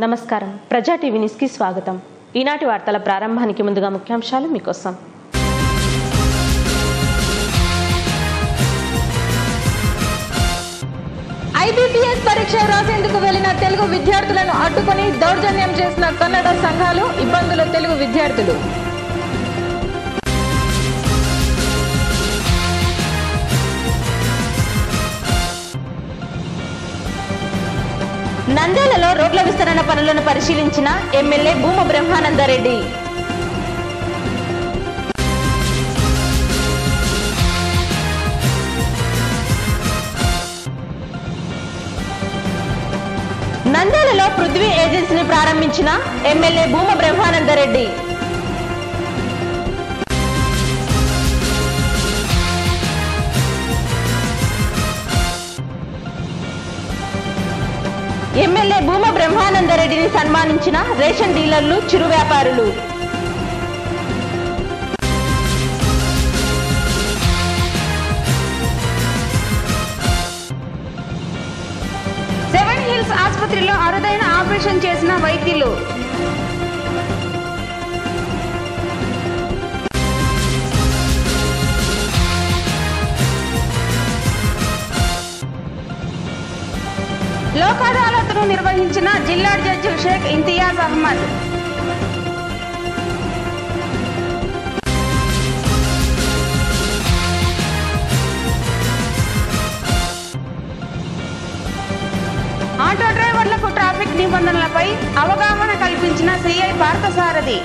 నమస్కారం ప్రజా TV news కి స్వాగతం ఈనాటి వార్తల ప్రారంభానికి ముందుగా ముఖ్యాంశాలు మీకోసం ఐబీపీఎస్ పరీక్ష రాసేందుకు వెళ్లిన తెలుగు విద్యార్థులను అడ్డుకొని దౌర్జన్యం చేసిన కన్నడ సంఘాలు ఇబ్బందుల తెలుగు విద్యార్థులు నంద్యాలలో రోడ్ల విస్తరణ పనులను పరిశీలించిన ఎమ్మెల్యే భూమ బ్రహ్మానందరెడ్డి నంద్యాలలో పృథ్వీ ఏజెన్సీని ప్రారంభించిన ఎమ్మెల్యే భూమ బ్రహ్మానందరెడ్డి ఎమ్మెల్యే భూమ బ్రహ్మానందరెడ్డిని సన్మానించిన రేషన్ డీలర్లు చిరు వ్యాపారులు సెవెన్ హిల్స్ ఆసుపత్రిలో అరుదైన ఆపరేషన్ చేసిన వైద్యులు లోక్ అదాలత్ను నిర్వహించిన జిల్లా జడ్జి షేక్ ఇంతియాజ్ అహ్మద్ ఆటో డ్రైవర్లకు ట్రాఫిక్ నిబంధనలపై అవగాహన కల్పించిన సిఐ పార్థసారథి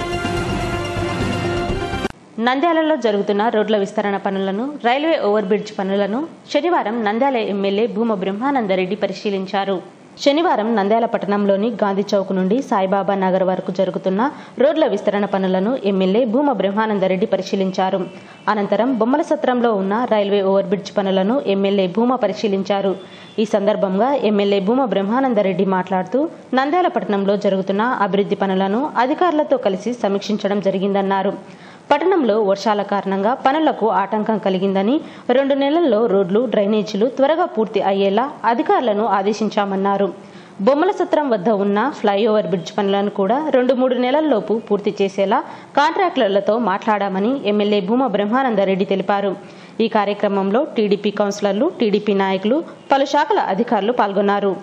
నంద్యాలలో జరుగుతున్న రోడ్ల విస్తరణ పనులను రైల్వే ఓవర్ బ్రిడ్జ్ పనులను శనివారం నంద్యాల ఎమ్మెల్యే భూమ బ్రహ్మానందరెడ్డి పరిశీలించారు శనివారం నంద్యాల పట్టణంలోని గాంధీ చౌక్ నుండి సాయిబాబా నగర్ వరకు జరుగుతున్న రోడ్ల విస్తరణ పనులను ఎమ్మెల్యే భూమ బ్రహ్మానందరెడ్డి పరిశీలించారు అనంతరం బొమ్మల సత్రంలో ఉన్న రైల్వే ఓవర్ బ్రిడ్జ్ పనులను ఎమ్మెల్యే భూమ పరిశీలించారు ఈ సందర్భంగా ఎమ్మెల్యే భూమ బ్రహ్మానందరెడ్డి మాట్లాడుతూ నంద్యాల పట్టణంలో జరుగుతున్న అభివృద్ధి పనులను అధికారులతో కలిసి సమీక్షించడం జరిగిందన్నారు పట్టణంలో వర్షాల కారణంగా పనులకు ఆటంకం కలిగిందని రెండు నెలల్లో రోడ్లు డ్రైనేజీలు త్వరగా పూర్తి అయ్యేలా అధికారులను ఆదేశించామన్నారు బొమ్మల సత్రం వద్ద ఉన్న ఫ్లైఓవర్ బ్రిడ్జ్ పనులను కూడా రెండు మూడు నెలల్లోపు పూర్తి చేసేలా కాంట్రాక్టర్లతో మాట్లాడామని ఎమ్మెల్యే భూమ బ్రహ్మానందరెడ్డి తెలిపారు ఈ కార్యక్రమంలో టీడీపీ కౌన్సిలర్లు టీడీపీ నాయకులు పలు శాఖల అధికారులు పాల్గొన్నారు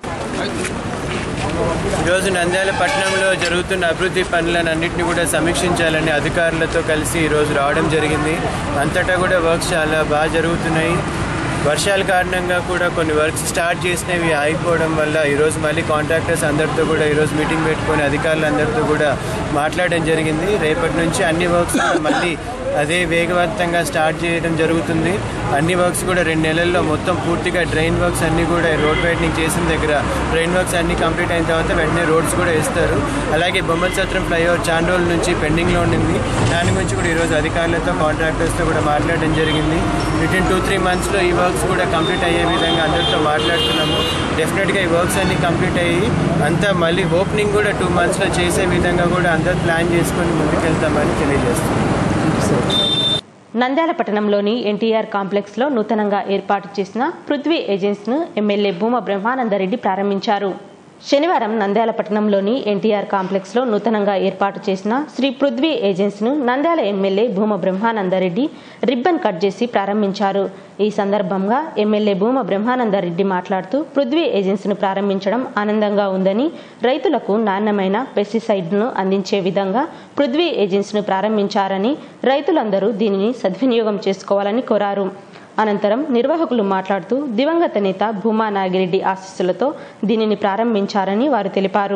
ఈరోజు నంద్యాల పట్టణంలో జరుగుతున్న అభివృద్ధి పనులన్నింటినీ కూడా సమీక్షించాలని అధికారులతో కలిసి ఈరోజు రావడం జరిగింది అంతటా కూడా వర్క్స్ చాలా బాగా జరుగుతున్నాయి వర్షాల కారణంగా కూడా కొన్ని వర్క్స్ స్టార్ట్ చేసినవి ఆగిపోవడం వల్ల ఈరోజు మళ్ళీ కాంట్రాక్టర్స్ అందరితో కూడా ఈరోజు మీటింగ్ పెట్టుకొని అధికారులందరితో కూడా మాట్లాడడం జరిగింది రేపటి నుంచి అన్ని వర్క్స్ కూడా మళ్ళీ అదే వేగవంతంగా స్టార్ట్ చేయడం జరుగుతుంది అన్ని వర్క్స్ కూడా రెండు నెలల్లో మొత్తం పూర్తిగా డ్రైన్ వర్క్స్ అన్నీ కూడా రోడ్ వైడనింగ్ చేసిన దగ్గర డ్రైన్ వర్క్స్ అన్నీ కంప్లీట్ అయిన తర్వాత వెంటనే రోడ్స్ కూడా వేస్తారు అలాగే బొమ్మల సత్రం ఫ్లైఓవర్ చాన్ రోజుల నుంచి పెండింగ్లో ఉండింది దాని గురించి కూడా ఈరోజు అధికారులతో కాంట్రాక్టర్స్తో కూడా మాట్లాడడం జరిగింది విత్ ఇన్ టూ త్రీ మంత్స్లో ఈ వర్క్స్ కూడా కంప్లీట్ అయ్యే విధంగా అందరితో మాట్లాడుతున్నాము డెఫినెట్గా ఈ వర్క్స్ అన్నీ కంప్లీట్ అయ్యి అంతా మళ్ళీ ఓపెనింగ్ కూడా టూ మంత్స్లో చేసే విధంగా కూడా అందరూ ప్లాన్ చేసుకొని ముందుకెళ్తామని తెలియజేస్తున్నాం నంద్యాల పట్టణంలోని ఎన్టీఆర్ కాంప్లెక్స్ లో నూతనంగా ఏర్పాటు చేసిన పృథ్వీ ఏజెన్సీను ఎమ్మెల్యే భూమ బ్రహ్మానందరెడ్డి ప్రారంభించారు శనివారం నంద్యాల పట్టణంలోని ఎన్టీఆర్ కాంప్లెక్స్ లో నూతనంగా ఏర్పాటు చేసిన శ్రీ పృథ్వీ ఏజెన్సీను Nandyal MLA Bhuma Brahmananda Reddy ribbon cut చేసి ప్రారంభించారు ఈ సందర్భంగా ఎమ్మెల్యే భూమ బ్రహ్మానందరెడ్డి మాట్లాడుతూ పృథ్వీ ఏజెన్సీని ప్రారంభించడం ఆనందంగా ఉందని రైతులకు నాణ్యమైన పెస్టిసైడ్ను అందించే విధంగా పృథ్వీ ఏజెన్సీని ప్రారంభించారని రైతులందరూ దీనిని సద్వినియోగం చేసుకోవాలని కోరారు అనంతరం నిర్వాహకులు మాట్లాడుతూ దివంగత నేత భూమా నాగిరెడ్డి ఆశీస్సులతో దీనిని ప్రారంభించారని వారు తెలిపారు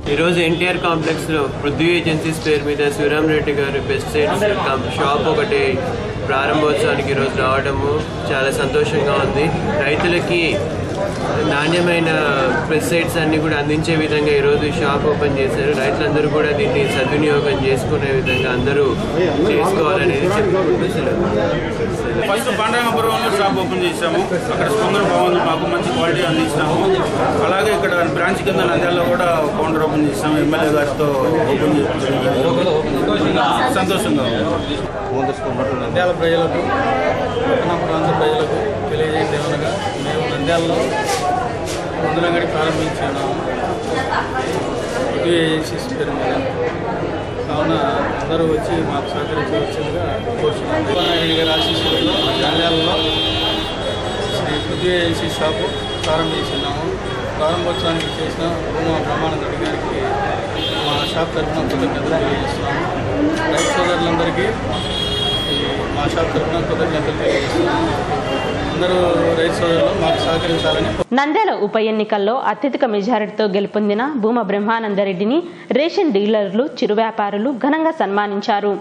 ఈరోజు ఎన్టీఆర్ కాంప్లెక్స్ లో పృథ్వీ ఏజెన్సీస్ పేరు మీద శివరామ్ రెడ్డి గారి పెస్టిసైడ్స్ షాప్ ఒకటి ప్రారంభోత్సవానికి ఈరోజు రావడము చాలా సంతోషంగా ఉంది రైతులకి నాణ్యమైన పెస్టిసైడ్స్ అన్ని కూడా అందించే విధంగా ఈరోజు ఈ షాప్ ఓపెన్ చేశారు రైతులందరూ కూడా దీన్ని సద్వినియోగం చేసుకునే విధంగా అందరూ చేసుకోవాలనేది చెప్పుకుంటూ సెలవు. ఫస్ట్ పాండరామపురంలో షాప్ ఓపెన్ చేశాము అక్కడ స్పందన బాగుంది మాకు మంచి క్వాలిటీ అందిస్తాము అలాగే ఇక్కడ బ్రాంచ్ కింద నంద్యాలలో కూడా కౌంటర్ ఓపెన్ చేశాము ఎమ్మెల్యే గారితో ఓపెన్ చేసి సంతోషంగా ఉంది నంద్యాల ప్రజలకు పట్టణ ప్రాంత ప్రజలకు తెలియజేయడం ఏమనగా మేము నంద్యాలలో మందులంగడి ప్రారంభించున్నాము ఉద్యోగ ఏజెన్సీస్ పేరు మీద కావున అందరూ వచ్చి మాకు సహకరించవలసిందిగా కోరుతున్నాం నాయుడు గారి ఆశీస్సులతో నంద్యాలలో శ్రీ ఉద్యోగ ఏజెన్సీ షాపు ప్రారంభించున్నాము ప్రారంభోత్సవానికి చేసిన భూమా బ్రహ్మానంద గారికి మా షాప్ తరఫున కృతజ్ఞతలు తెలియజేస్తున్నాము రైతు సోదరులందరికీ ఈ మా షాప్ తరఫున కృతజ్ఞతలు తెలియజేస్తున్నాము అందరూ రైతు సోదరులు మాకు సహకరించాలని నంద్యాల ఉప ఎన్నికల్లో అత్యధిక మెజారిటీతో గెలుపొందిన భూమ బ్రహ్మానందరెడ్డిని రేషన్ డీలర్లు చిరు వ్యాపారులు ఘనంగా సన్మానించారు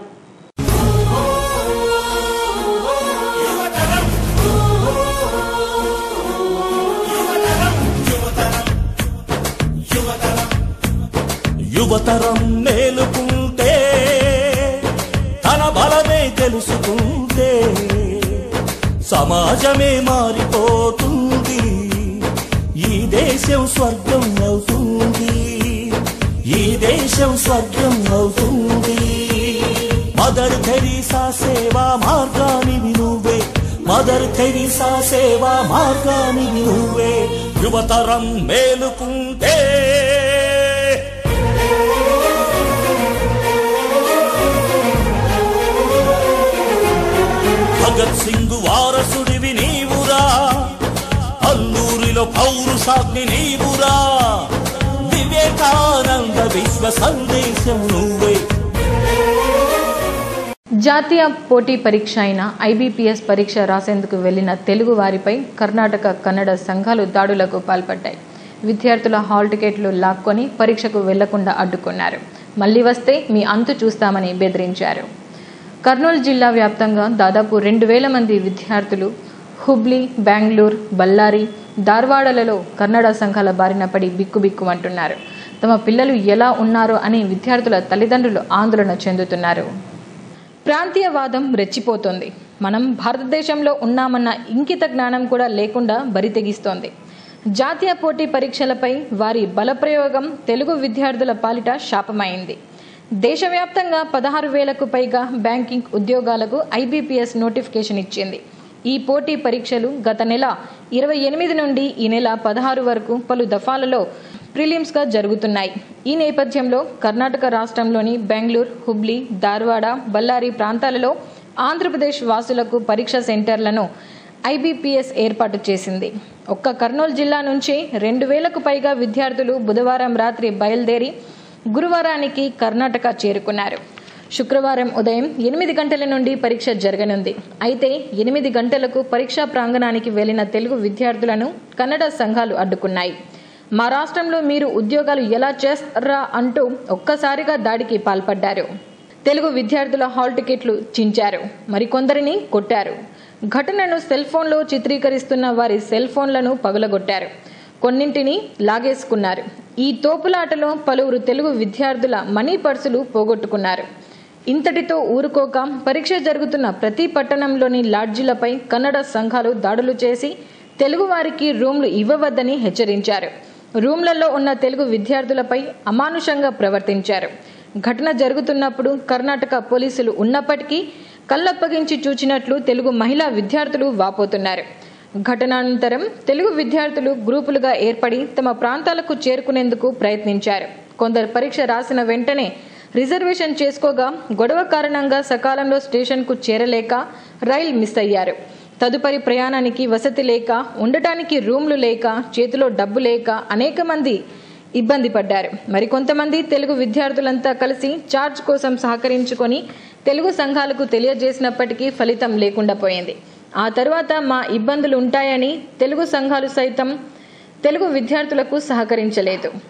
యువతరం మేలుకుంటే తన బలమే తెలుసుకుంటే సమాజమే మారిపోతుంది ఈ దేశం స్వర్గం అవుతుంది ఈ దేశం స్వర్గం అవుతుంది మదర్ తెరీసా సేవా మార్గానివి నువ్వే మదర్ తెరీసా సేవా మార్గానివి నువ్వే యువతరం మేలుకుంటే భగత్ సింగ్ వారసుడివి నీవురా అల్లూరిలో పౌరుషాగ్ని నీవురా వివేకానంద విశ్వ సందేశం నువ్వే జాతీయ పోటీ పరీక్ష అయిన ఐబీపీఎస్ పరీక్ష రాసేందుకు వెళ్లిన తెలుగు వారిపై కర్ణాటక కన్నడ సంఘాలు దాడులకు పాల్పడ్డాయి విద్యార్థుల హాల్ టికెట్లు లాక్కొని పరీక్షకు వెళ్లకుండా అడ్డుకున్నారు మళ్లీ వస్తే మీ అంతు చూస్తామని బెదిరించారు కర్నూలు జిల్లా వ్యాప్తంగా దాదాపు రెండు వేల మంది విద్యార్థులు హుబ్లీ బెంగళూరు బళ్ళారి ధార్వాడలలో కన్నడ సంఘాల బారిన పడి బిక్కుబిక్కుమంటున్నారు తమ పిల్లలు ఎలా ఉన్నారో అని విద్యార్థుల తల్లిదండ్రులు ఆందోళన చెందుతున్నారు ప్రాంతీయవాదం రెచ్చిపోతోంది మనం భారతదేశంలో ఉన్నామన్న ఇంకిత జ్ఞానం కూడా లేకుండా బరితెగిస్తోంది జాతీయ పోటీ పరీక్షలపై వారి బలప్రయోగం తెలుగు విద్యార్థుల పాలిట శాపమైంది దేశవ్యాప్తంగా పదహారు వేలకు పైగా బ్యాంకింగ్ ఉద్యోగాలకు ఐబీపీఎస్ నోటిఫికేషన్ ఇచ్చింది ఈ పోటీ పరీక్షలు గత నెల ఇరవై ఎనిమిది నుండి ఈ నెల పదహారు వరకు పలు దఫాలలో ప్రిలిమ్స్గా జరుగుతున్నాయి ఈ నేపథ్యంలో కర్ణాటక రాష్ట్రంలోని బెంగళూరు హుబ్లీ ధార్వాడ బళ్ళారి ప్రాంతాలలో ఆంధ్రప్రదేశ్ వాసులకు పరీక్ష సెంటర్లను ఐబీపీఎస్ ఏర్పాటు చేసింది ఒక్క కర్నూలు జిల్లా నుంచి రెండు వేలకు పైగా విద్యార్థులు బుధవారం రాత్రి బయలుదేరి గురువారానికి కర్ణాటక చేరుకున్నారు శుక్రవారం ఉదయం ఎనిమిది గంటల నుండి పరీక్ష జరగనుంది అయితే ఎనిమిది గంటలకు పరీక్షా ప్రాంగణానికి వెళ్లిన తెలుగు విద్యార్థులను కన్నడ సంఘాలు అడ్డుకున్నాయి మా రాష్ట్రంలో మీరు ఉద్యోగాలు ఎలా చేస్తారా అంటూ ఒక్కసారిగా దాడికి పాల్పడ్డారు తెలుగు విద్యార్థుల హాల్ టికెట్లు చించారు మరికొందరిని కొట్టారు ఘటనను సెల్ ఫోన్లో చిత్రీకరిస్తున్న వారి సెల్ ఫోన్లను పగులగొట్టారు కొన్నింటిని లాగేసుకున్నారు ఈ తోపులాటలో పలువురు తెలుగు విద్యార్థుల మనీ పర్సులు పోగొట్టుకున్నారు ఇంతటితో ఊరుకోక పరీక్ష జరుగుతున్న ప్రతి పట్టణంలోని లాడ్జీలపై కన్నడ సంఘాలు దాడులు చేసి తెలుగు వారికి రూమ్లు ఇవ్వవద్దని హెచ్చరించారు రూమ్లలో ఉన్న తెలుగు విద్యార్థులపై అమానుషంగా ప్రవర్తించారు ఘటన జరుగుతున్నప్పుడు కర్ణాటక పోలీసులు ఉన్నప్పటికీ కళ్ళప్పగించి చూచినట్లు తెలుగు మహిళా విద్యార్థులు వాపోతున్నారు ఘటనానంతరం తెలుగు విద్యార్థులు గ్రూపులుగా ఏర్పడి తమ ప్రాంతాలకు చేరుకునేందుకు ప్రయత్నించారు కొందరు పరీక్ష రాసిన వెంటనే రిజర్వేషన్ చేసుకోగా గొడవ కారణంగా సకాలంలో స్టేషన్కు చేరలేక రైల్ మిస్ అయ్యారు తదుపరి ప్రయాణానికి వసతి లేక ఉండటానికి రూమ్లు లేక చేతిలో డబ్బు లేక అనేక మంది ఇబ్బంది పడ్డారు మరికొంతమంది తెలుగు విద్యార్థులంతా కలిసి చార్జ్ కోసం సహకరించుకొని తెలుగు సంఘాలకు తెలియజేసినప్పటికీ ఫలితం లేకుండా పోయింది ఆ తరువాత మా ఇబ్బందులు ఉంటాయని తెలుగు సంఘాలు సైతం తెలుగు విద్యార్థులకు సహకరించలేదు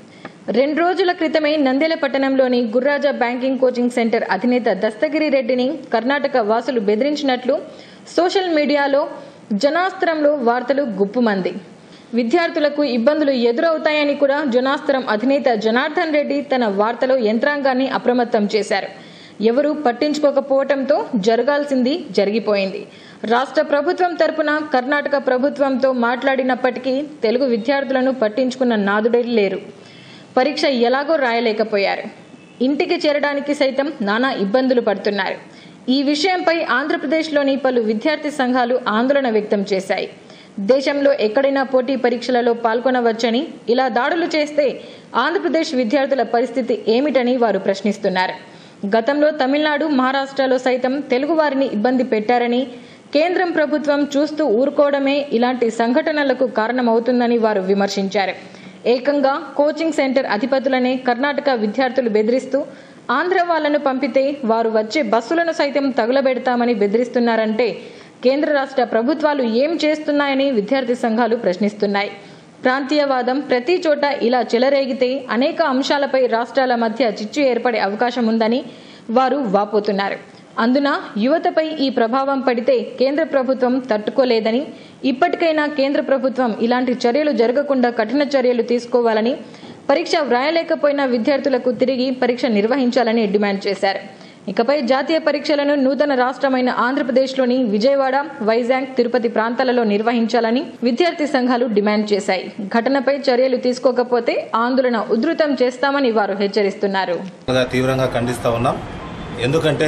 రెండు రోజుల క్రితమే నంద్యాల పట్టణంలోని గుర్రాజా బ్యాంకింగ్ కోచింగ్ సెంటర్ అధినేత దస్తగిరి రెడ్డిని కర్ణాటక వాసులు బెదిరించినట్లు సోషల్ మీడియాలో జనాస్త్రంలో వార్తలు గుప్పుమంది విద్యార్థులకు ఇబ్బందులు ఎదురవుతాయని కూడా జనాస్త్రం అధినేత జనార్దన్ రెడ్డి తన వార్తలో యంత్రాంగాన్ని అప్రమత్తం చేశారు ఎవరూ పట్టించుకోకపోవటంతో జరగాల్సింది జరిగిపోయింది రాష్ట్ర ప్రభుత్వం తరపున కర్ణాటక ప్రభుత్వంతో మాట్లాడినప్పటికీ తెలుగు విద్యార్థులను పట్టించుకున్న నాదుడే లేరు పరీక్ష ఎలాగో రాయలేకపోయారు ఇంటికి చేరడానికి సైతం నానా ఇబ్బందులు పడుతున్నారు ఈ విషయంపై ఆంధ్రప్రదేశ్లోని పలు విద్యార్థి సంఘాలు ఆందోళన వ్యక్తం చేశాయి దేశంలో ఎక్కడైనా పోటీ పరీక్షలలో పాల్గొనవచ్చని ఇలా దాడులు చేస్తే ఆంధ్రప్రదేశ్ విద్యార్థుల పరిస్థితి ఏమిటని వారు ప్రశ్నిస్తున్నారు గతంలో తమిళనాడు మహారాష్ట్రలో సైతం తెలుగు వారిని ఇబ్బంది పెట్టారని కేంద్రం ప్రభుత్వం చూస్తూ ఊరుకోవడమే ఇలాంటి సంఘటనలకు కారణమవుతుందని వారు విమర్శించారు ఏకంగా కోచింగ్ సెంటర్ అధిపతులనే కర్ణాటక విద్యార్థులు బెదిరిస్తూ ఆంధ్ర వాళ్లను పంపితే వారు వచ్చే బస్సులను సైతం తగులబెడతామని బెదిరిస్తున్నారంటే కేంద్ర రాష్ట్ర ప్రభుత్వాలు ఏం చేస్తున్నాయని విద్యార్థి సంఘాలు ప్రశ్నిస్తున్నాయి ప్రాంతీయవాదం ప్రతి చోట ఇలా చెలరేగితే అనేక అంశాలపై రాష్ట్రాల మధ్య చిచ్చు ఏర్పడే అవకాశం ఉందని వారు వాపోతున్నారు అందున యువతపై ఈ ప్రభావం పడితే కేంద్ర ప్రభుత్వం తట్టుకోలేదని ఇప్పటికైనా కేంద్ర ప్రభుత్వం ఇలాంటి చర్యలు జరగకుండా కఠిన చర్యలు తీసుకోవాలని పరీక్ష వ్రాయలేకపోయిన విద్యార్థులకు తిరిగి పరీక్ష నిర్వహించాలని డిమాండ్ చేశారు ఇకపై జాతీయ పరీక్షలను నూతన రాష్ట్రమైన ఆంధ్రప్రదేశ్లోని విజయవాడ వైజాగ్ తిరుపతి ప్రాంతాలలో నిర్వహించాలని విద్యార్థి సంఘాలు డిమాండ్ చేశాయి ఘటనపై చర్యలు తీసుకోకపోతే ఆందోళన ఉధృతం చేస్తామని వారు హెచ్చరిస్తున్నారు చాలా తీవ్రంగా ఖండిస్తూ ఉన్నాం ఎందుకంటే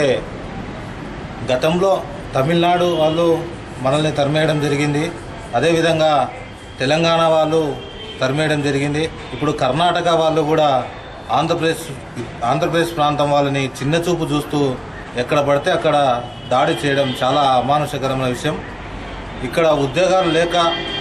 గతంలో తమిళనాడు వాళ్ళు మనల్ని తరిమేయడం జరిగింది అదేవిధంగా తెలంగాణ వాళ్ళు తరిమేయడం జరిగింది ఇప్పుడు కర్ణాటక వాళ్ళు కూడా ఆంధ్రప్రదేశ్ ఆంధ్రప్రదేశ్ ప్రాంతం వాళ్ళని చిన్న చూపు చూస్తూ ఎక్కడ పడితే అక్కడ దాడి చేయడం చాలా అమానుషకరమైన విషయం ఇక్కడ ఉద్యోగాలు లేక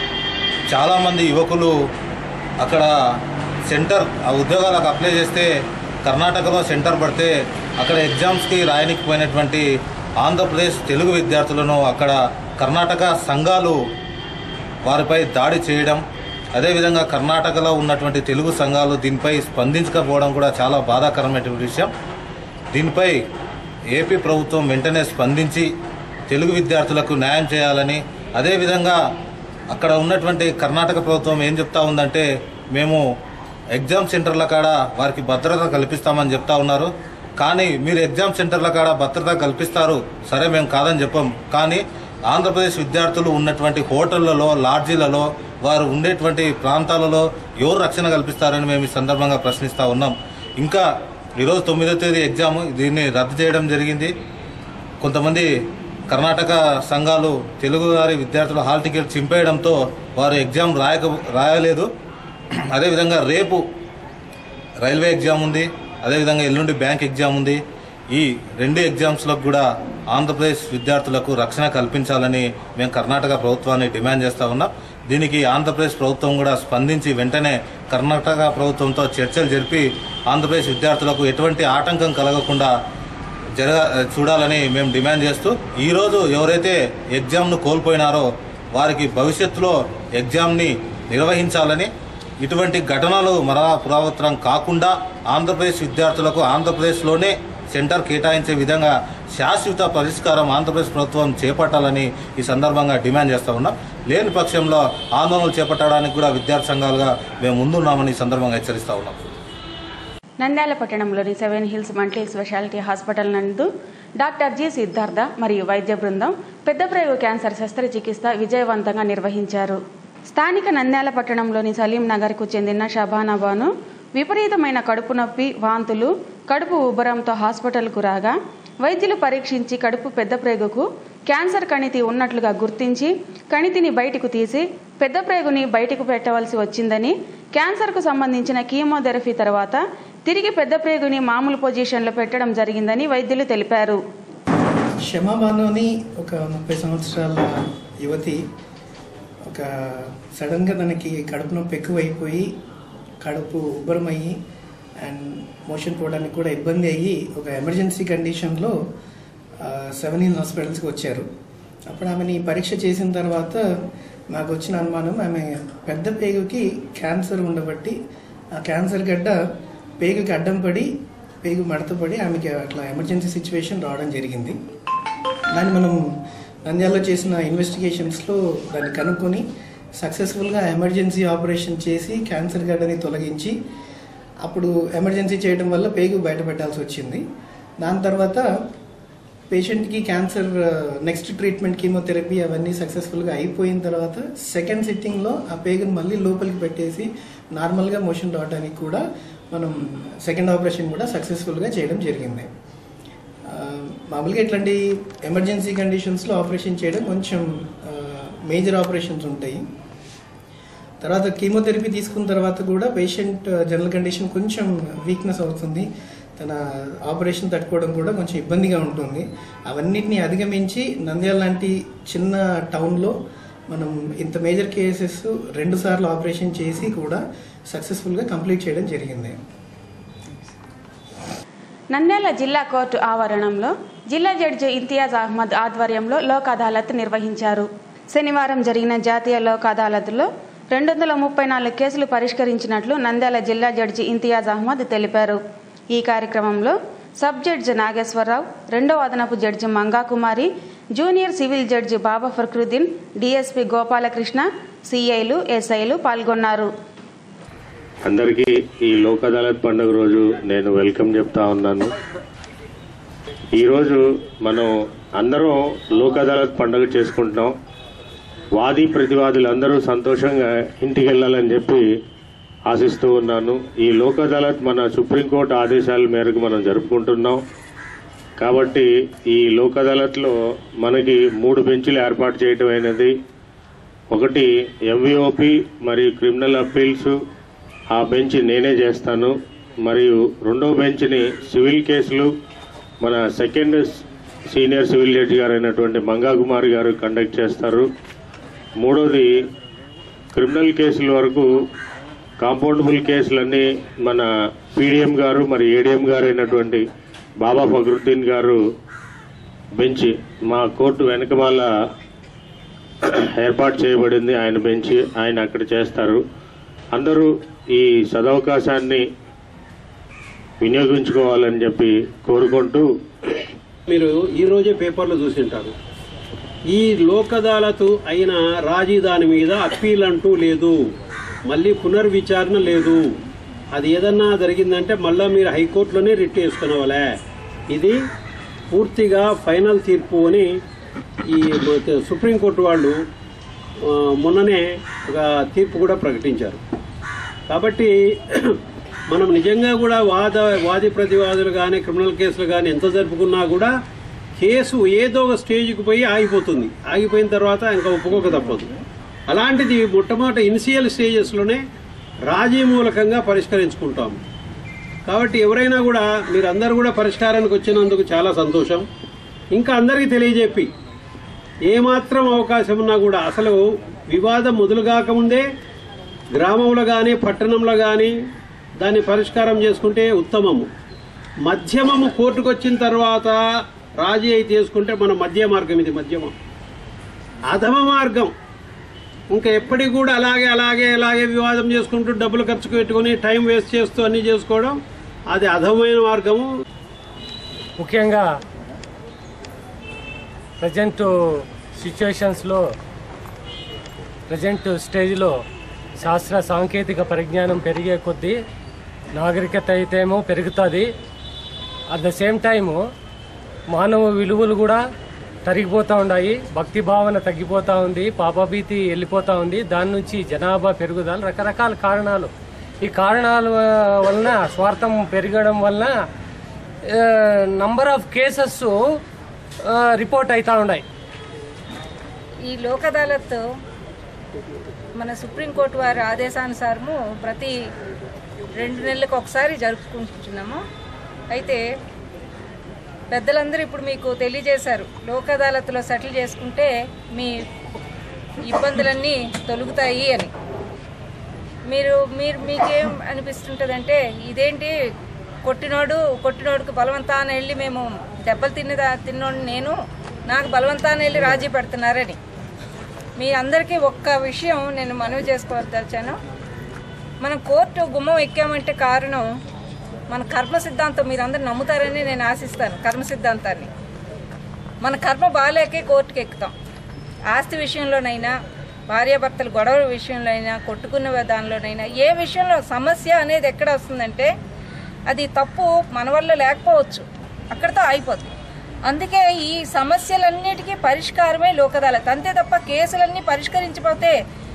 చాలామంది యువకులు అక్కడ సెంటర్ ఆ ఉద్యోగాలకు అప్లై చేస్తే కర్ణాటకలో సెంటర్ పడితే అక్కడ ఎగ్జామ్స్కి రాయనికి పోయినటువంటి ఆంధ్రప్రదేశ్ తెలుగు విద్యార్థులను అక్కడ కర్ణాటక సంఘాలు వారిపై దాడి చేయడం అదేవిధంగా కర్ణాటకలో ఉన్నటువంటి తెలుగు సంఘాలు దీనిపై స్పందించకపోవడం కూడా చాలా బాధాకరమైనటువంటి విషయం దీనిపై ఏపీ ప్రభుత్వం వెంటనే స్పందించి తెలుగు విద్యార్థులకు న్యాయం చేయాలని అదేవిధంగా అక్కడ ఉన్నటువంటి కర్ణాటక ప్రభుత్వం ఏం చెప్తా ఉందంటే మేము ఎగ్జామ్ సెంటర్ల కాడ వారికి భద్రత కల్పిస్తామని చెప్తా ఉన్నారు కానీ మీరు ఎగ్జామ్ సెంటర్ల కాడ భద్రత కల్పిస్తారు సరే మేము కాదని చెప్పాం కానీ ఆంధ్రప్రదేశ్ విద్యార్థులు ఉన్నటువంటి హోటళ్లలో లాడ్జీలలో వారు ఉండేటువంటి ప్రాంతాలలో ఎవరు రక్షణ కల్పిస్తారని మేము ఈ సందర్భంగా ప్రశ్నిస్తూ ఉన్నాం ఇంకా ఈరోజు తొమ్మిదో తేదీ ఎగ్జామ్ దీన్ని రద్దు చేయడం జరిగింది కొంతమంది కర్ణాటక సంఘాలు తెలుగు వారి విద్యార్థుల హాల్ టికెట్ చింపేయడంతో వారు ఎగ్జామ్ రాయక రాయలేదు అదేవిధంగా రేపు రైల్వే ఎగ్జామ్ ఉంది అదేవిధంగా ఎల్లుండి బ్యాంక్ ఎగ్జామ్ ఉంది ఈ రెండు ఎగ్జామ్స్లకు కూడా ఆంధ్రప్రదేశ్ విద్యార్థులకు రక్షణ కల్పించాలని మేము కర్ణాటక ప్రభుత్వాన్ని డిమాండ్ చేస్తా ఉన్నాం దీనికి ఆంధ్రప్రదేశ్ ప్రభుత్వం కూడా స్పందించి వెంటనే కర్ణాటక ప్రభుత్వంతో చర్చలు జరిపి ఆంధ్రప్రదేశ్ విద్యార్థులకు ఎటువంటి ఆటంకం కలగకుండా జరగ చూడాలని మేము డిమాండ్ చేస్తూ ఈరోజు ఎవరైతే ఎగ్జామ్ను కోల్పోయినారో వారికి భవిష్యత్తులో ఎగ్జామ్ని నిర్వహించాలని ఇటువంటి ఘటనలు మరలా పురావృతం కాకుండా ఆంధ్రప్రదేశ్ విద్యార్థులకు ఆంధ్రప్రదేశ్లోనే సెంటర్ కేటాయించే విధంగా శాశ్వత పరిష్కారం ఆంధ్రప్రదేశ్ ప్రభుత్వం చేపట్టాలని ఈ సందర్భంగా డిమాండ్ చేస్తా ఉన్నాం లేని పక్షంలో ఆందోళనలు చేపట్టడానికి కూడా విద్యార్థి సంఘాలుగా మేము ముందున్నామని ఈ సందర్భంగా హెచ్చరిస్తా ఉన్నాం నంద్యాల పట్టణంలోని seven hills multi speciality hospital నందు డాక్టర్ జి సిద్ధార్థ మరియు వైద్య బృందం పెద్ద ప్రేగు క్యాన్సర్ శస్త్రచికిత్స విజయవంతంగా నిర్వహించారు స్థానిక నంద్యాల పట్టణంలోని సలీం నగర్కు చెందిన షబానా బాను విపరీతమైన కడుపు నొప్పి వాంతులు కడుపు ఉబ్బరంతో హాస్పిటల్కు రాగా వైద్యులు పరీక్షించి కడుపు పెద్ద ప్రేగుకు క్యాన్సర్ కణితి ఉన్నట్లుగా గుర్తించి కణితిని బయటకు తీసి పెద్ద ప్రేగుని బయటకు పెట్టవలసి వచ్చిందని క్యాన్సర్కు సంబంధించిన కీమోథెరపీ తర్వాత తిరిగి పెద్ద ప్రేగుని మామూలు పొజిషన్లో పెట్టడం జరిగిందని వైద్యులు తెలిపారు క్షమాబాను అని ఒక ముప్పై సంవత్సరాల యువతి ఒక సడన్గా తనకి కడుపు నొప్పి ఎక్కువైపోయి కడుపు ఉబ్బరమయ్యి అండ్ మోషన్ పోవడానికి కూడా ఇబ్బంది అయ్యి ఒక ఎమర్జెన్సీ కండిషన్లో సెవెన్ ఇన్ హాస్పిటల్స్కి వచ్చారు అప్పుడు ఆమెని పరీక్ష చేసిన తర్వాత నాకు వచ్చిన అనుమానం ఆమె పెద్ద పేగుకి క్యాన్సర్ ఉండబట్టి ఆ క్యాన్సర్ గడ్డ పేగుకి అడ్డం పడి పేగు మడత పడి ఆమెకి అట్లా ఎమర్జెన్సీ సిచ్యువేషన్ రావడం జరిగింది దాన్ని మనం నంద్యాలలో చేసిన ఇన్వెస్టిగేషన్స్లో దాన్ని కనుక్కొని సక్సెస్ఫుల్గా ఎమర్జెన్సీ ఆపరేషన్ చేసి క్యాన్సర్ గడ్డని తొలగించి అప్పుడు ఎమర్జెన్సీ చేయడం వల్ల పేగు బయటపెట్టాల్సి వచ్చింది దాని తర్వాత పేషెంట్కి క్యాన్సర్ నెక్స్ట్ ట్రీట్మెంట్ కీమోథెరపీ అవన్నీ సక్సెస్ఫుల్గా అయిపోయిన తర్వాత సెకండ్ సిట్టింగ్లో ఆ పేగుని మళ్ళీ లోపలికి పెట్టేసి నార్మల్గా మోషన్ రావడానికి కూడా మనం సెకండ్ ఆపరేషన్ కూడా సక్సెస్ఫుల్గా చేయడం జరిగింది ఆ, మామూలుగా ఇట్లాంటి ఎమర్జెన్సీ కండిషన్స్లో ఆపరేషన్ చేయడం కొంచెం మేజర్ ఆపరేషన్స్ ఉంటాయి తర్వాత కీమోథెరపీ తీసుకున్న తర్వాత కూడా పేషెంట్ జనరల్ కండిషన్ కొంచెం వీక్నెస్ అవుతుంది తన ఆపరేషన్ తట్టుకోవడం కూడా కొంచెం ఇబ్బందిగా ఉంటుంది అవన్నిటిని అధిగమించి నంద్యాల లాంటి చిన్న టౌన్లో మనం ఇంత మేజర్ కేసెస్ రెండు సార్లు ఆపరేషన్ చేసి కూడా సక్సెస్ఫుల్గా కంప్లీట్ చేయడం జరిగింది నంద్యాల జిల్లా కోర్టు ఆవరణంలో జిల్లా జడ్జి ఇంతియాజ్ అహ్మద్ ఆధ్వర్యంలో లోక్ అదాలత్ నిర్వహించారు శనివారం జరిగిన జాతీయ లోక్ అదాలత్లో రెండు వందల ముప్పై నాలుగు కేసులు పరిష్కరించినట్లు నంద్యాల జిల్లా జడ్జి ఇంతియాజ్ అహ్మద్ తెలిపారు ఈ కార్యక్రమంలో సబ్ జడ్జి నాగేశ్వరరావు రెండవ అదనపు judge Mangakumari junior civil judge Baba Fakruddin DSP Gopalakrishna సిఐలు ఎస్ఐలు పాల్గొన్నారు అందరికీ ఈ లోక్ అదాలత్ పండుగ రోజు నేను వెల్కమ్ చెప్తా ఉన్నాను ఈరోజు మనం అందరం లోక్ అదాలత్ పండుగ చేసుకుంటున్నాం వాది ప్రతివాదులు అందరూ సంతోషంగా ఇంటికి వెళ్ళాలని చెప్పి ఆశిస్తూ ఉన్నాను ఈ లోక్ అదాలత్ మన సుప్రీంకోర్టు ఆదేశాల మేరకు మనం జరుపుకుంటున్నాం కాబట్టి ఈ లోక్ అదాలత్లో మనకి మూడు బెంచ్లు ఏర్పాటు చేయటం అయినది ఒకటి ఎంవిఓపి మరియు క్రిమినల్ అప్పీల్స్ ఆ బెంచ్ నేనే చేస్తాను మరియు రెండో బెంచ్ని సివిల్ కేసులు మన సెకండ్ సీనియర్ సివిల్ జడ్జి గారు అయినటువంటి మంగా కుమార్ గారు కండక్ట్ చేస్తారు మూడోది క్రిమినల్ కేసుల వరకు కాంపౌండబుల్ కేసులన్నీ మన పీడిఎం గారు మరి ఏడిఎం గారు అయినటువంటి బాబా ఫక్రుద్దీన్ గారు బెంచ్ మా కోర్టు వెనకమాల ఏర్పాటు చేయబడింది ఆయన బెంచ్ ఆయన అక్కడ చేస్తారు అందరూ ఈ సదవకాశాన్ని వినియోగించుకోవాలని చెప్పి కోరుకుంటూ మీరు ఈ రోజే పేపర్లో చూసింటారు ఈ లోక్ అదాలత్ అయిన రాజీ దాని మీద అప్పీల్ అంటూ లేదు మళ్ళీ పునర్విచారణ లేదు అది ఏదన్నా జరిగిందంటే మళ్ళీ మీరు హైకోర్టులోనే రిట్ చేసుకునేవాళ్ళే ఇది పూర్తిగా ఫైనల్ తీర్పు అని ఈ సుప్రీంకోర్టు వాళ్ళు ఆ, మొన్ననే ఒక తీర్పు కూడా ప్రకటించారు కాబట్టి మనం నిజంగా కూడా వాద వాది ప్రతివాదులు కానీ క్రిమినల్ కేసులు కానీ ఎంత జరుపుకున్నా కూడా కేసు ఏదో ఒక స్టేజ్కి పోయి ఆగిపోతుంది ఆగిపోయిన తర్వాత ఇంకా ఒప్పుకోక తప్పదు అలాంటిది మొట్టమొదటి ఇనిషియల్ స్టేజెస్లోనే రాజీ మూలకంగా పరిష్కరించుకుంటాం కాబట్టి ఎవరైనా కూడా మీరు అందరూ కూడా పరిష్కారానికి వచ్చినందుకు చాలా సంతోషం ఇంకా అందరికీ తెలియజెప్పి ఏమాత్రం అవకాశం ఉన్నా కూడా అసలు వివాదం మొదలు కాకముందే గ్రామంలో కానీ పట్టణంలో కానీ దాన్ని పరిష్కారం చేసుకుంటే ఉత్తమము మధ్యమము కోర్టుకు వచ్చిన తర్వాత రాజీ అయి చేసుకుంటే మన మధ్య మార్గం ఇది మధ్యమం అధమ మార్గం ఇంకా ఎప్పటికి కూడా అలాగే అలాగే అలాగే వివాదం చేసుకుంటూ డబ్బులు ఖర్చు పెట్టుకొని టైం వేస్ట్ చేస్తూ అన్నీ చేసుకోవడం అది అధమైన మార్గము ముఖ్యంగా ప్రజెంట్ సిచ్యువేషన్స్లో ప్రజెంట్ స్టేజ్లో శాస్త్ర సాంకేతిక పరిజ్ఞానం పెరిగే కొద్దీ నాగరికత అయితేమో పెరుగుతుంది అట్ ద సేమ్ టైము మానవ విలువలు కూడా తరిగిపోతూ ఉన్నాయి భక్తి భావన తగ్గిపోతూ ఉంది పాపభీతి వెళ్ళిపోతూ ఉంది దాని నుంచి జనాభా పెరుగుదల రకరకాల కారణాలు ఈ కారణాల వలన స్వార్థం పెరగడం వలన నంబర్ ఆఫ్ కేసెస్ రిపోర్ట్ అవుతూ ఉన్నాయి ఈ లోక్ అదాలత్ మన సుప్రీంకోర్టు వారి ఆదేశానుసారము ప్రతి రెండు నెలలకు ఒకసారి జరుపుకుంటున్నాము అయితే పెద్దలందరూ ఇప్పుడు మీకు తెలియజేశారు లోక్ అదాలత్లో సెటిల్ చేసుకుంటే మీ ఇబ్బందులన్నీ తొలుగుతాయి అని మీరు మీరు మీకేం అనిపిస్తుంటుందంటే ఇదేంటి కొట్టినోడు కొట్టినోడుకు బలవంతాన వెళ్ళి మేము దెబ్బలు తిన్న తిన్నోడు నేను నాకు బలవంతాన వెళ్ళి రాజీ పెడుతున్నారని మీ అందరికీ ఒక్క విషయం నేను మనవి చేసుకోవాలి తెచ్చాను మనం కోర్టు గుమ్మం ఎక్కామంటే కారణం మన కర్మ సిద్ధాంతం మీరందరూ నమ్ముతారని నేను ఆశిస్తాను కర్మ సిద్ధాంతాన్ని మన కర్మ బాగాలేకే కోర్టుకి ఎక్కుతాం ఆస్తి విషయంలోనైనా భార్యాభర్తల గొడవల విషయంలో అయినా కొట్టుకున్న దానిలోనైనా ఏ విషయంలో సమస్య అనేది ఎక్కడ వస్తుందంటే అది తప్పు మన వల్ల లేకపోవచ్చు అక్కడితో అయిపోతుంది అందుకే ఈ సమస్యలన్నిటికీ పరిష్కారమే లోక్ అదాలత్ అంతే తప్ప కేసులన్నీ పరిష్కరించిపోతే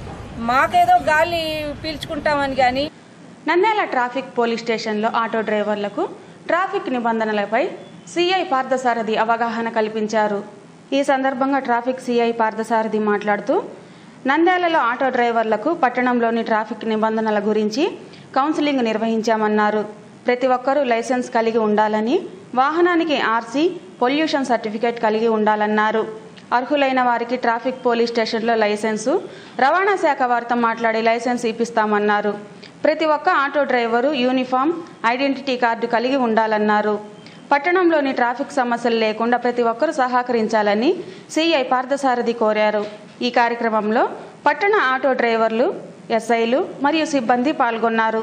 మాకేదో గాలి పీల్చుకుంటామని కానీ నంద్యాల ట్రాఫిక్ పోలీస్ స్టేషన్లో ఆటో డ్రైవర్లకు ట్రాఫిక్ నిబంధనలపై సిఐ పార్థసారథి అవగాహన కల్పించారు ఈ సందర్భంగా ట్రాఫిక్ సిఐ పార్థసారథి మాట్లాడుతూ నంద్యాలలో ఆటో డ్రైవర్లకు పట్టణంలోని ట్రాఫిక్ నిబంధనల గురించి కౌన్సిలింగ్ నిర్వహించామన్నారు ప్రతి ఒక్కరూ లైసెన్స్ కలిగి ఉండాలని వాహనానికి ఆర్సీ పొల్యూషన్ సర్టిఫికేట్ కలిగి ఉండాలన్నారు అర్హులైన వారికి ట్రాఫిక్ పోలీస్ స్టేషన్లో లైసెన్సు రవాణా శాఖ వారితో మాట్లాడి లైసెన్స్ ఇప్పిస్తామన్నారు ప్రతి ఒక్క auto driver uniform identity card కలిగి ఉండాలన్నారు పట్టణంలోని ట్రాఫిక్ సమస్యలు లేకుండా ప్రతి ఒక్కరూ సహకరించాలని సిఐ పార్థసారథి కోరారు ఈ కార్యక్రమంలో పట్టణ ఆటో డ్రైవర్లు ఎస్ఐలు మరియు సిబ్బంది పాల్గొన్నారు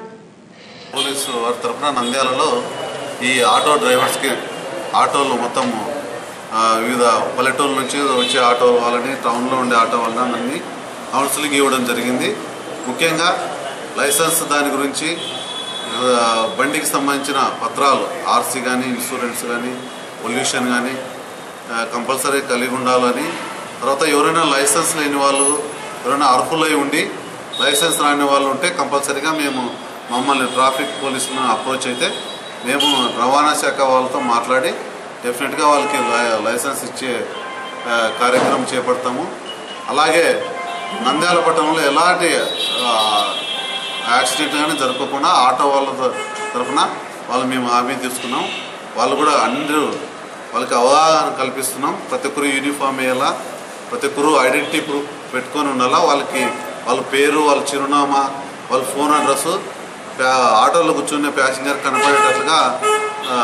పోలీసు వారి తరఫున నంద్యాలలో ఈ ఆటో డ్రైవర్స్కి ఆటోలు మొత్తం ఆ, వివిధ పల్లెటూరు నుంచి వచ్చే ఆటో వాళ్ళని టౌన్లో ఉండే ఆటో వాళ్ళని కౌన్సిలింగ్ ఇవ్వడం జరిగింది ముఖ్యంగా లైసెన్స్ దాని గురించి ఆ, బండికి సంబంధించిన పత్రాలు ఆర్సీ కానీ ఇన్సూరెన్స్ కానీ పొల్యూషన్ కానీ కంపల్సరీ కలిగి ఉండాలని తర్వాత ఎవరైనా లైసెన్స్ లేని వాళ్ళు ఎవరైనా అర్హులై ఉండి లైసెన్స్ రాని వాళ్ళు ఉంటే కంపల్సరీగా మేము మమ్మల్ని ట్రాఫిక్ పోలీసులను అప్రోచ్ అయితే మేము రవాణా శాఖ వాళ్ళతో మాట్లాడి డెఫినెట్గా వాళ్ళకి లై- లైసెన్స్ ఇచ్చే ఆ, కార్యక్రమం చేపడతాము అలాగే నంద్యాల పట్టణంలో ఎలాంటి ఆ, యాక్సిడెంట్ కానీ జరగకుండా ఆటో వాళ్ళ త- తరఫున వాళ్ళు మేము హామీ తీసుకున్నాం వాళ్ళు కూడా అందరూ వాళ్ళకి అవగాహన కల్పిస్తున్నాం ప్రతి ఒక్కరు యూనిఫామ్ వేయాలా ప్రతి ఒక్కరు ఐడెంటిటీ ప్రూఫ్ పెట్టుకొని ఉండాలా వాళ్ళకి వాళ్ళ పేరు వాళ్ళ చిరునామా వాళ్ళ ఫోన్ అడ్రస్ ఆటోలో కూర్చునే ప్యాసింజర్ కనపడేటట్లుగా ఆ,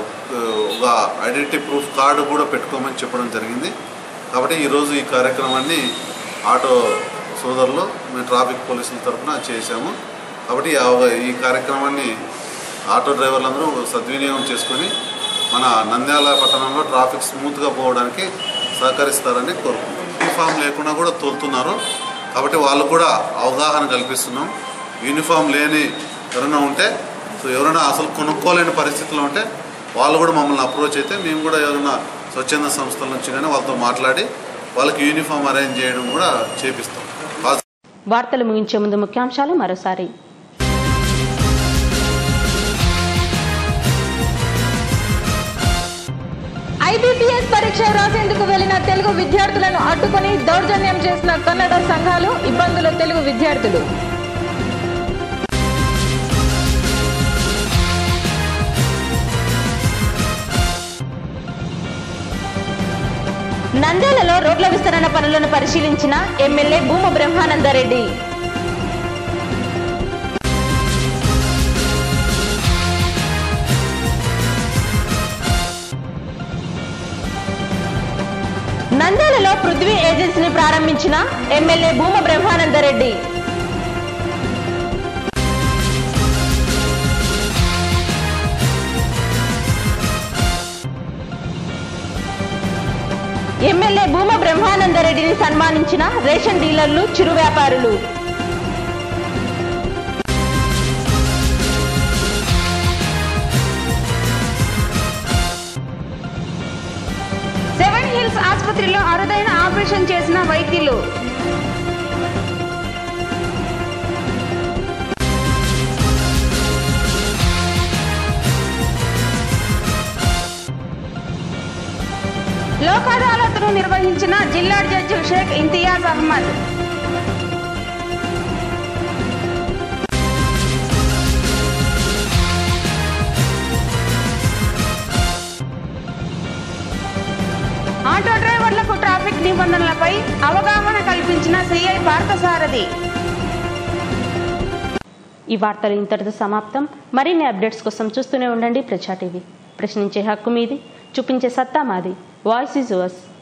ఒక ఐడెంటిటీ ప్రూఫ్ కార్డు కూడా పెట్టుకోమని చెప్పడం జరిగింది కాబట్టి ఈరోజు ఈ కార్యక్రమాన్ని ఆటో సోదరులు మేము ట్రాఫిక్ పోలీసుల తరఫున చేశాము కాబట్టి ఈ అవ- ఈ కార్యక్రమాన్ని ఆటో డ్రైవర్లందరూ సద్వినియోగం చేసుకొని మన నంద్యాల పట్టణంలో ట్రాఫిక్ స్మూత్గా పోవడానికి సహకరిస్తారని కోరుకుంటున్నాం యూనిఫామ్ లేకుండా కూడా తోలుతున్నారు కాబట్టి వాళ్ళు కూడా అవగాహన కల్పిస్తున్నాం యూనిఫామ్ లేని ఎవరైనా ఉంటే సో ఎవరైనా అసలు కొనుక్కోలేని పరిస్థితిలో ఉంటే వాళ్ళు కూడా మమ్మల్ని అప్రోచ్ అయితే మేము కూడా ఏదైనా స్వచ్ఛంద సంస్థల నుంచి కానీ వాళ్ళతో మాట్లాడి వాళ్ళకి యూనిఫామ్ అరేంజ్ చేయడం కూడా చేపిస్తాం వార్తలు ముగించే ముందు ముఖ్యాంశాలు మరోసారి ఐబీపీఎస్ పరీక్ష రాసేందుకు వెళ్లిన తెలుగు విద్యార్థులను అడ్డుకొని దౌర్జన్యం చేసిన కన్నడ సంఘాలు ఇబ్బందుల తెలుగు విద్యార్థులు నంద్యాలలో రోడ్ల విస్తరణ పనులను పరిశీలించిన ఎమ్మెల్యే భూమ బ్రహ్మానందరెడ్డి నంద్యాలలో పృథ్వీ ఏజెన్సీని ప్రారంభించిన ఎమ్మెల్యే భూమ బ్రహ్మానందరెడ్డి ఎమ్మెల్యే భూమ బ్రహ్మానందరెడ్డిని సన్మానించిన రేషన్ డీలర్లు చిరు వ్యాపారులు సెవెన్ హిల్స్ ఆసుపత్రిలో అరుదైన ఆపరేషన్ చేసిన వైద్యులు లోక్ అదాలత్ను నిర్వహించిన జిల్లా జడ్జి షేక్ ఇంతియాజ్ అహ్మద్ ఆటో డ్రైవర్లకు ట్రాఫిక్ నిబంధనలపై అవగాహన కల్పించిన సిఐ పార్థసారథి ఈ వార్తలు ఇంతటితో సమాప్తం మరిన్ని అప్డేట్స్ కోసం చూస్తూనే ఉండండి ప్రజా టీవీ ప్రశ్నించే హక్కు మీది చూపించే సత్తా మాది వాయిస్ ఇస్ యువర్స్